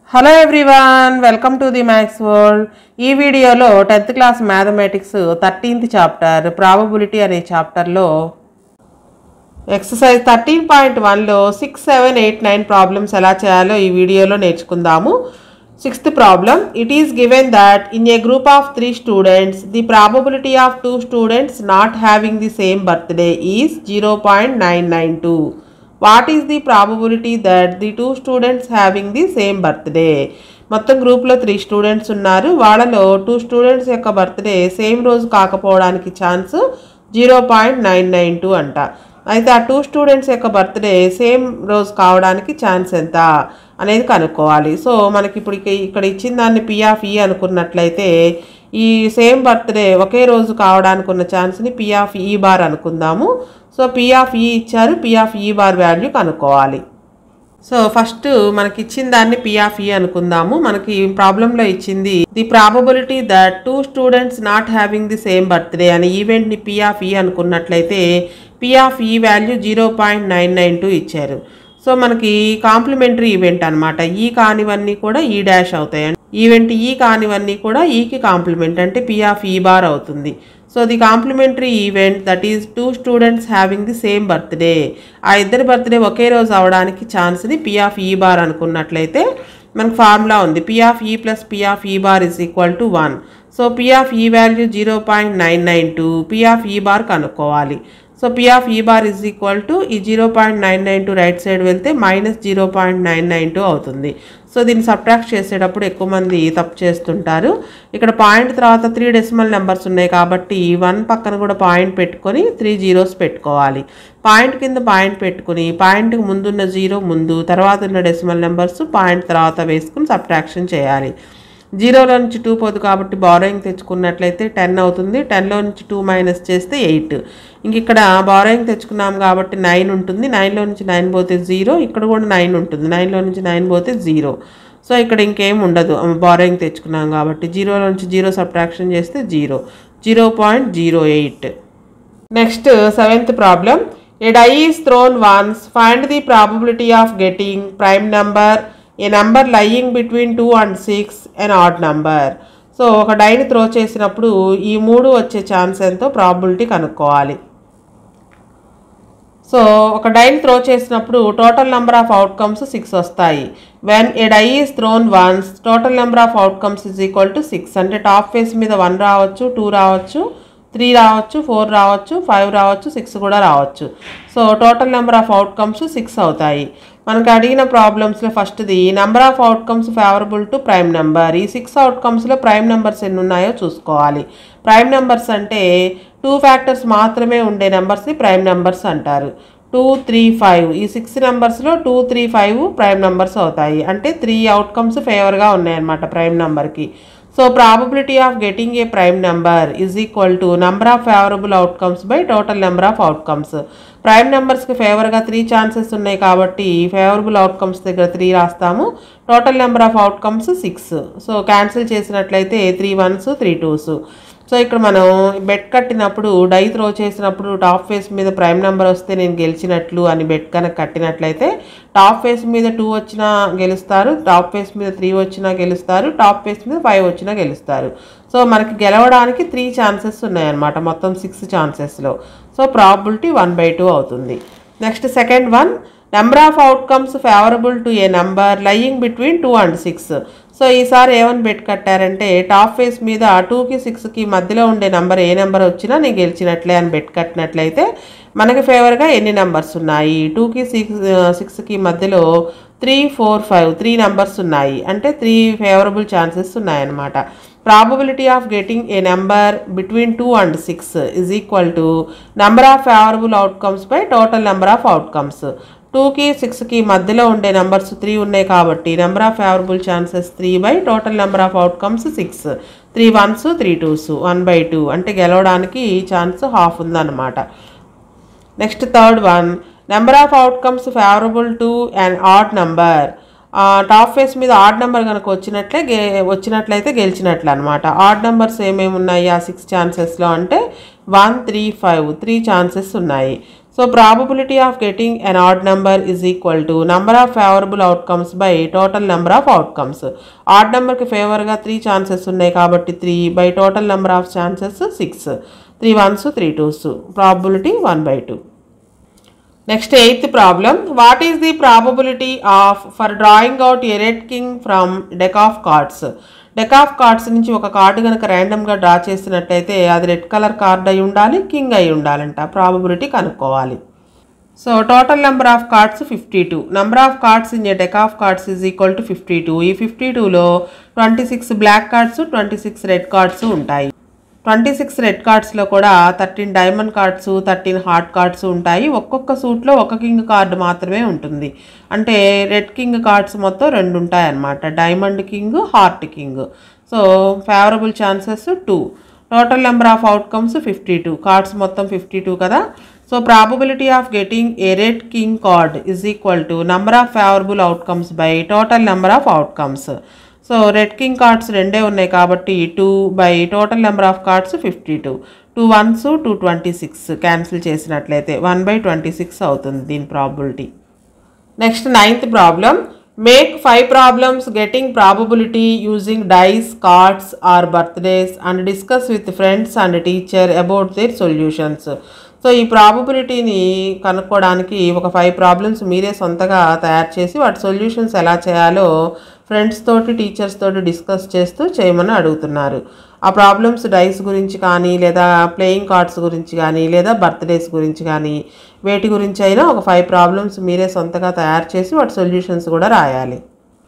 hello everyone welcome to the maths world ఈ వీడియోలో tenth class mathematics thirteenth chapter probability అనే చాప్టర్లో exercise thirteen point వన్లో six seven eight nine problems ఎలా చేయాలో ఈ వీడియోలో నేర్చుకుందాము sixth problem it is given that in a group of three students the probability of two students not having the same birthday is zero point nine nine two what is the probability that the two students having the same birthday మొత్తం గ్రూప్లో three students ఉన్నారు వాళ్ళలో two students యొక్క birthday same రోజు కాకపోవడానికి chance zero point nine nine two అంట అయితే ఆ టూ స్టూడెంట్స్ యొక్క బర్త్డే సేమ్ రోజు కావడానికి ఛాన్స్ ఎంత అనేది కనుక్కోవాలి సో మనకి ఇప్పుడు ఇక- ఇక్కడ ఇచ్చిన దాన్ని పి ఆఫ్ ఈ అనుకున్నట్లయితే ఈ సేమ్ బర్త్డే ఒకే రోజు కావడానికి ఉన్న ఛాన్స్ని పి ఆఫ్ ఈ బార్ అనుకుందాము సో పి ఆఫ్ ఈ ఇచ్చారు P of E bar value కనుక్కోవాలి సో ఫస్ట్ మనకి ఇచ్చిన దాన్ని పి ఆఫ్ ఈ అనుకుందాము మనకి ప్రాబ్లంలో ఇచ్చింది the probability that two students not having the same birthday అనే ఈవెంట్ని పి ఆఫ్ ఈ అనుకున్నట్లయితే P of E value zero point nine nine two ఇచ్చారు సో మనకి కాంప్లిమెంటరీ ఈవెంట్ అనమాట ఈ కానివన్నీ కూడా ఈ డాష్ అవుతాయి ఈవెంట్ ఈ కానివన్నీ కూడా ఈకి కాంప్లిమెంట్ అంటే పి ఆఫ్ ఈ బార్ అవుతుంది so the complementary event that is two students having the same birthday ఆ ఇద్దరి బర్త్డే ఒకే రోజు అవడానికి ఛాన్స్ని పి ఆఫ్ ఈ బార్ అనుకున్నట్లయితే మనకు ఫార్ములా ఉంది P of E plus P of E bar is equal to one so P of E value zero point nine nine two P of E bar కనుక్కోవాలి so P of E bar is equal to ఈ zero point nine nine two right side వెళ్తే minus zero point nine nine two అవుతుంది so దీన్ని subtract చేసేటప్పుడు ఎక్కువ మంది తప్పు చేస్తుంటారు ఇక్కడ పాయింట్ తర్వాత త్రీ డెసిమల్ నెంబర్స్ ఉన్నాయి కాబట్టి వన్ పక్కన కూడా పాయింట్ పెట్టుకొని త్రీ జీరోస్ పెట్టుకోవాలి పాయింట్ కింద పాయింట్ పెట్టుకుని పాయింట్కి ముందున్న జీరో ముందు తర్వాత ఉన్న డెసిమల్ నెంబర్స్ పాయింట్ తర్వాత వేసుకుని సబ్ట్రాక్షన్ చేయాలి జీరోలో నుంచి టూ పోదు కాబట్టి బారోయింగ్ తెచ్చుకున్నట్లయితే టెన్ అవుతుంది టెన్లో నుంచి టూ మైనస్ చేస్తే ఎయిట్ ఇంక ఇక్కడ బారోయింగ్ తెచ్చుకున్నాం కాబట్టి నైన్ ఉంటుంది నైన్లో నుంచి నైన్ పోతే జీరో ఇక్కడ కూడా నైన్ ఉంటుంది నైన్లో నుంచి నైన్ పోతే జీరో సో ఇక్కడ ఇంకేం ఉండదు బారోయింగ్ తెచ్చుకున్నాం కాబట్టి జీరోలో నుంచి జీరో సబ్ట్రాక్షన్ చేస్తే zero zero point zero eight next seventh problem a die is thrown once find the probability of getting prime number a number lying between two and six and odd number so ఒక డైని throw చేసినప్పుడు ఈ మూడు వచ్చే chance ఎంతో probability కనుక్కోవాలి so ఒక డైని త్రో చేసినప్పుడు total number of outcomes six వస్తాయి when a die is thrown once total number of outcomes is equal to six అంటే టాప్ ఫేస్ మీద వన్ రావచ్చు టూ రావచ్చు త్రీ రావచ్చు ఫోర్ రావచ్చు ఫైవ్ రావచ్చు సిక్స్ కూడా రావచ్చు so total number of outcomes six అవుతాయి మనకు అడిగిన ప్రాబ్లమ్స్లో ఫస్ట్ది number of outcomes favourable to prime number ఈ సిక్స్ అవుట్కమ్స్లో ప్రైమ్ నెంబర్స్ ఎన్ని ఉన్నాయో చూసుకోవాలి ప్రైమ్ నెంబర్స్ అంటే టూ ఫ్యాక్టర్స్ మాత్రమే ఉండే నెంబర్స్ని ప్రైమ్ నెంబర్స్ అంటారు టూ త్రీ ఫైవ్ ఈ సిక్స్ నెంబర్స్లో two three five prime numbers అవుతాయి అంటే త్రీ అవుట్కమ్స్ ఫేవర్గా ఉన్నాయన్నమాట ప్రైమ్ నెంబర్కి so probability of getting a prime number is equal to number of favourable outcomes by total number of outcomes prime నెంబర్స్కి ఫేవర్గా three chances ఉన్నాయి కాబట్టి ఫేవరబుల్ అవుట్కమ్స్ దగ్గర త్రీ రాస్తాము total number of outcomes six so cancel చేసినట్లయితే three ones three twos so ఇక్కడ మనం bet కట్టినప్పుడు డై త్రో చేసినప్పుడు టాప్ ఫేస్ మీద ప్రైమ్ నెంబర్ వస్తే నేను గెలిచినట్లు అని బెట్ కనుక కట్టినట్లయితే టాప్ ఫేస్ మీద టూ వచ్చినా గెలుస్తారు టాప్ ఫేస్ మీద త్రీ వచ్చినా గెలుస్తారు టాప్ ఫేస్ మీద ఫైవ్ వచ్చినా గెలుస్తారు సో మనకి గెలవడానికి త్రీ ఛాన్సెస్ ఉన్నాయన్నమాట మొత్తం సిక్స్ ఛాన్సెస్లో so probability one by two అవుతుంది next second one number of outcomes favourable to a number lying between two and six so ఈసారి ఏమని బెట్ కట్టారంటే టాప్ ఫేస్ మీద టూకి సిక్స్కి మధ్యలో ఉండే నెంబర్ ఏ నెంబర్ వచ్చినా నేను గెలిచినట్లే అని బెట్ కట్టినట్లయితే మనకి ఫేవర్గా ఎన్ని నెంబర్స్ ఉన్నాయి టూకి సిక్స్ సిక్స్కి మధ్యలో three four five three numbers ఉన్నాయి అంటే త్రీ ఫేవరబుల్ ఛాన్సెస్ ఉన్నాయన్నమాట probability of getting a number between two and six is equal to number of favourable outcomes by total number of outcomes టూకి సిక్స్కి మధ్యలో ఉండే నెంబర్స్ త్రీ ఉన్నాయి కాబట్టి number of favourable chances three by total number of outcomes six three ones three twos one by two అంటే గెలవడానికి chance half ఉందన్నమాట next third one number of outcomes favourable to and odd number top face మీద odd number కనుక వచ్చినట్లే గే వచ్చినట్లయితే గెలిచినట్లు అనమాట odd numbers ఏమేమి ఉన్నాయి ఆ సిక్స్ ఛాన్సెస్లో అంటే one three five three chances ఉన్నాయి so probability of getting an odd number is equal to number of favourable outcomes by total number of outcomes odd నెంబర్కి ఫేవర్గా త్రీ ఛాన్సెస్ ఉన్నాయి కాబట్టి three by total number of chances six three ones three twos probability one by two next eighth problem what is the probability of for drawing out a red king from deck of cards deck of cards నుంచి ఒక card కనుక ర్యాండమ్గా draw చేసినట్టయితే అది red colour card అయి ఉండాలి king అయి ఉండాలంట ప్రాబబిలిటీ కనుక్కోవాలి so total number of cards fifty two number of cards in a deck of cards is equal to fifty two ఈ ఫిఫ్టీ టూలో twenty six black cards twenty six red cards ఉంటాయి twenty six red కార్డ్స్లో కూడా thirteen diamond cards thirteen heart cards ఉంటాయి ఒక్కొక్క సూట్లో ఒక king card మాత్రమే ఉంటుంది అంటే రెడ్ కింగ్ కార్డ్స్ మొత్తం రెండు ఉంటాయి అన్నమాట diamond king heart king so favourable chances two total number of outcomes fifty two cards మొత్తం ఫిఫ్టీ టూ కదా so probability of getting a red king card is equal to number of favourable outcomes by total number of outcomes so red king cards రెండే ఉన్నాయి కాబట్టి two by total number of cards fifty two two ones two twenty six cancel చేసినట్లయితే one by twenty six అవుతుంది దీని probability next ninth problem make five problems getting probability using dice cards or birthdays and discuss with friends and teacher about their solutions so ఈ ప్రాబబిలిటీని కనుక్కోవడానికి ఒక five problems మీరే సొంతగా తయారు చేసి వాటి సొల్యూషన్స్ ఎలా చేయాలో ఫ్రెండ్స్ తోటి టీచర్స్ తోటి డిస్కస్ చేస్తూ చేయమని అడుగుతున్నారు ఆ ప్రాబ్లమ్స్ డైస్ గురించి కానీ లేదా ప్లేయింగ్ కార్డ్స్ గురించి కానీ లేదా బర్త్డేస్ గురించి కానీ వేటి గురించి అయినా ఒక ఫైవ్ ప్రాబ్లమ్స్ మీరే సొంతగా తయారు చేసి వాటి సొల్యూషన్స్ కూడా రాయాలి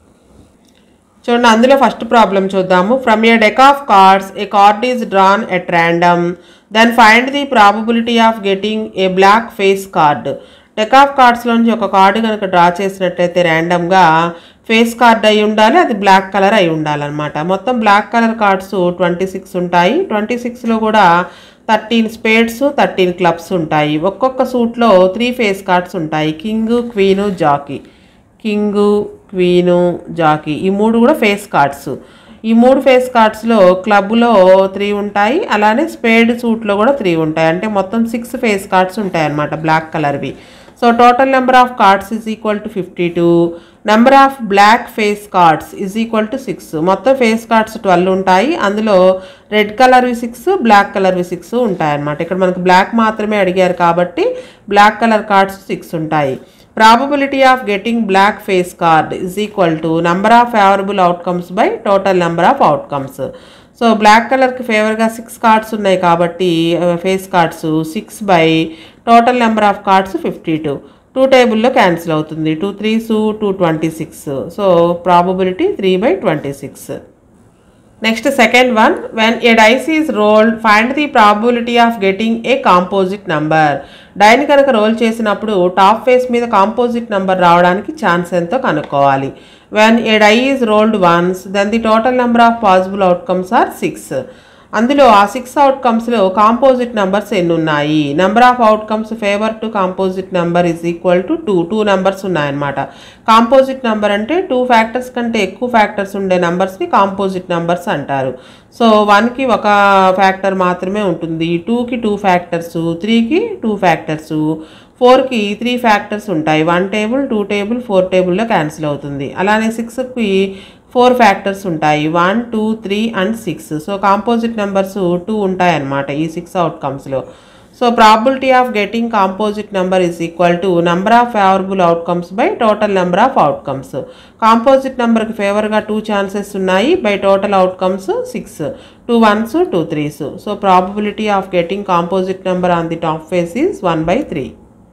చూడండి అందులో ఫస్ట్ ప్రాబ్లం చూద్దాము from a deck of cards a card is drawn at random then find the probability of getting a black face card deck of కార్డ్స్లోంచి ఒక కార్డు కనుక డ్రా చేసినట్టయితే ర్యాండమ్గా ఫేస్ కార్డ్ అయి ఉండాలి అది బ్లాక్ కలర్ అయి ఉండాలన్నమాట మొత్తం black colour cards twenty six ఉంటాయి ట్వంటీ సిక్స్లో కూడా థర్టీన్ స్పేడ్స్ థర్టీన్ క్లబ్స్ ఉంటాయి ఒక్కొక్క సూట్లో త్రీ ఫేస్ కార్డ్స్ ఉంటాయి king queen jack king queen jack ఈ మూడు కూడా ఫేస్ కార్డ్స్ ఈ మూడు ఫేస్ కార్డ్స్లో క్లబ్లో త్రీ ఉంటాయి అలానే స్పేడ్ సూట్లో కూడా త్రీ ఉంటాయి అంటే మొత్తం సిక్స్ ఫేస్ కార్డ్స్ ఉంటాయి అన్నమాట బ్లాక్ కలర్వి so total number of cards is equal to fifty two number of black face cards is equal to six మొత్తం ఫేస్ కార్డ్స్ ట్వెల్వ్ ఉంటాయి అందులో రెడ్ కలర్వి సిక్స్ బ్లాక్ కలర్వి సిక్స్ ఉంటాయి అన్నమాట ఇక్కడ మనకు బ్లాక్ మాత్రమే అడిగారు కాబట్టి బ్లాక్ కలర్ కార్డ్స్ సిక్స్ ఉంటాయి probability of getting black face card is equal to number of favourable outcomes by total number of outcomes so black కలర్కి ఫేవర్గా సిక్స్ కార్డ్స్ ఉన్నాయి కాబట్టి face cards six by total number of cards fifty two two టేబుల్లో cancel అవుతుంది two threes two twenty six so probability three by twenty six next second one when a dice is rolled find the probability of getting a composite number డైని కనుక roll చేసినప్పుడు top face మీద composite number రావడానికి chance ఎంతో కనుక్కోవాలి when a die is rolled once then the total number of possible outcomes are six అందులో ఆ six అవుట్కమ్స్లో కాంపోజిట్ నెంబర్స్ ఎన్ని ఉన్నాయి number of outcomes favour to composite number is equal to two two numbers ఉన్నాయన్నమాట composite number అంటే two factors కంటే ఎక్కువ factors ఉండే నెంబర్స్ని కాంపోజిట్ నెంబర్స్ అంటారు సో వన్కి ఒక ఫ్యాక్టర్ మాత్రమే ఉంటుంది టూకి టూ ఫ్యాక్టర్స్ త్రీకి టూ ఫ్యాక్టర్స్ ఫోర్కి త్రీ ఫ్యాక్టర్స్ ఉంటాయి one table two table four టేబుల్లో క్యాన్సిల్ అవుతుంది అలానే సిక్స్కి ఫోర్ ఫ్యాక్టర్స్ ఉంటాయి one two three and six so composite numbers two ఉంటాయి అన్నమాట ఈ సిక్స్ అవుట్కమ్స్లో so probability of getting composite number is equal to number of favourable outcomes by total number of outcomes composite నెంబర్కి ఫేవర్గా two chances ఉన్నాయి by total outcomes six two ones two threes so probability of getting composite number on the top face is one by three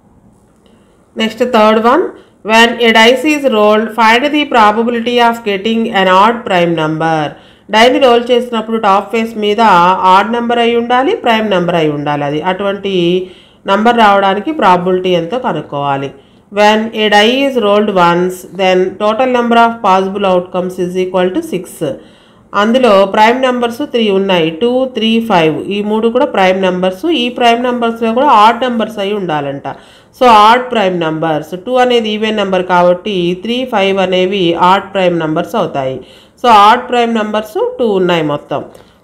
next third one when a dice is rolled find the probability of getting an odd prime number డైని roll చేసినప్పుడు top face మీద odd number అయి ఉండాలి prime number అయి ఉండాలి అది అటువంటి number రావడానికి ప్రాబిలిటీ ఎంతో కనుక్కోవాలి when a die is rolled once then total number of possible outcomes is equal to six అందులో ప్రైమ్ నెంబర్స్ త్రీ ఉన్నాయి టూ త్రీ ఫైవ్ ఈ మూడు కూడా ప్రైమ్ నెంబర్స్ ఈ ప్రైమ్ నెంబర్స్లో కూడా ఆడ్ నెంబర్స్ అయి ఉండాలంట so odd prime numbers two అనేది ఈవెన్ నెంబర్ కాబట్టి త్రీ ఫైవ్ అనేవి ఆడ్ ప్రైమ్ నెంబర్స్ అవుతాయి so odd prime numbers two ఉన్నాయి మొత్తం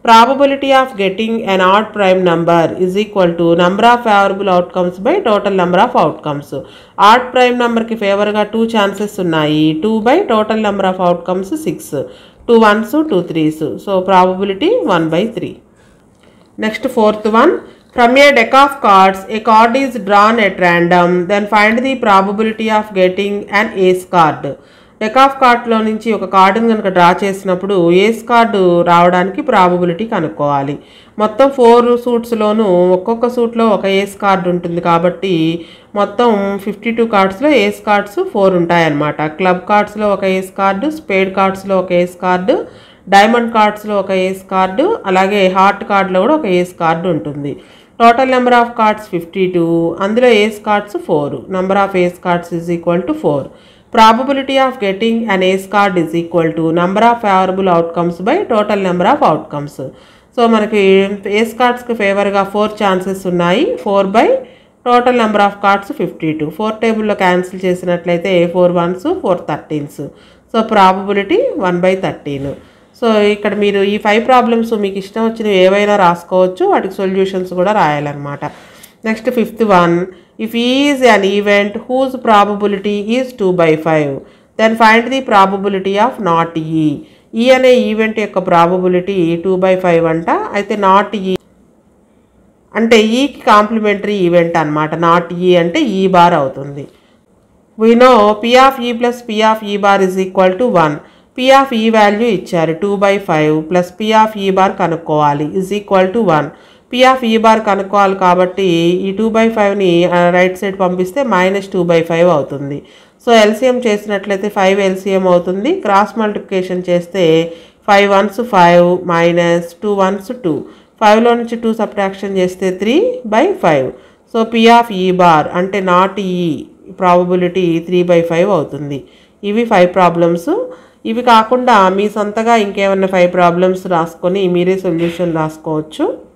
probability of getting an odd prime number is equal to number of favourable outcomes by total number of outcomes odd prime నెంబర్కి ఫేవర్గా two chances ఉన్నాయి two by total number of outcomes six two ones two threes so probability one by three next fourth one from a deck of cards a card is drawn at random then find the probability of getting an ace card deck of కార్డ్లో నుంచి ఒక కార్డుని కనుక draw చేసినప్పుడు ఏస్ card రావడానికి probability కనుక్కోవాలి మొత్తం four సూట్స్లోనూ ఒక్కొక్క సూట్లో ఒక ఏస్ కార్డు ఉంటుంది కాబట్టి మొత్తం ఫిఫ్టీ టూ కార్డ్స్లో ఏస్ కార్డ్స్ ఫోర్ ఉంటాయన్నమాట క్లబ్ కార్డ్స్లో ఒక ఏస్ కార్డు స్పేడ్ కార్డ్స్లో ఒక ఏస్ కార్డు డైమండ్ కార్డ్స్లో ఒక ఏస్ కార్డు అలాగే హార్ట్ కార్డులో కూడా ఒక ఏస్ కార్డు ఉంటుంది total number of cards fifty two అందులో ace cards four number of ace cards is equal to four probability of getting an ace card is equal to number of favourable outcomes by total number of outcomes so మనకి ace కార్డ్స్కి ఫేవర్గా four chances ఉన్నాయి four by total number of cards fifty two four టేబుల్లో cancel చేసినట్లయితే four ones four thirteens so probability one by thirteen so ఇక్కడ మీరు ఈ five problems మీకు ఇష్టం వచ్చినవి ఏవైనా రాసుకోవచ్చు వాటికి సొల్యూషన్స్ కూడా రాయాలన్నమాట next fifth one if is an event whose probability is two by five then find the probability of not E E అనే ఈవెంట్ యొక్క ప్రాబబిలిటీ టూ బై ఫైవ్ అంట అయితే నాట్ ఈ అంటే ఈకి కాంప్లిమెంటరీ ఈవెంట్ అనమాట నాట్ ఈ అంటే ఈ బార్ అవుతుంది we know P of E plus P of E bar is equal to one P of E value ఇచ్చారు two by five plus P of E bar కనుక్కోవాలి is equal to one P of E bar కనుక్కోవాలి కాబట్టి ఈ two by ఫైవ్ని right side పంపిస్తే minus two by five అవుతుంది so LCM చేసినట్లయితే five LCM అవుతుంది క్రాస్ మల్టిప్లికేషన్ చేస్తే five ones five minus two ones two ఫైవ్లో నుంచి టూ సబ్ట్రాక్షన్ చేస్తే three by five so P of E bar అంటే not E probability three by five అవుతుంది ఇవి ఫైవ్ ప్రాబ్లమ్స్ ఇవి కాకుండా మీ సొంతగా ఇంకేమైనా ఫైవ్ ప్రాబ్లమ్స్ రాసుకొని మీరే సొల్యూషన్ రాసుకోవచ్చు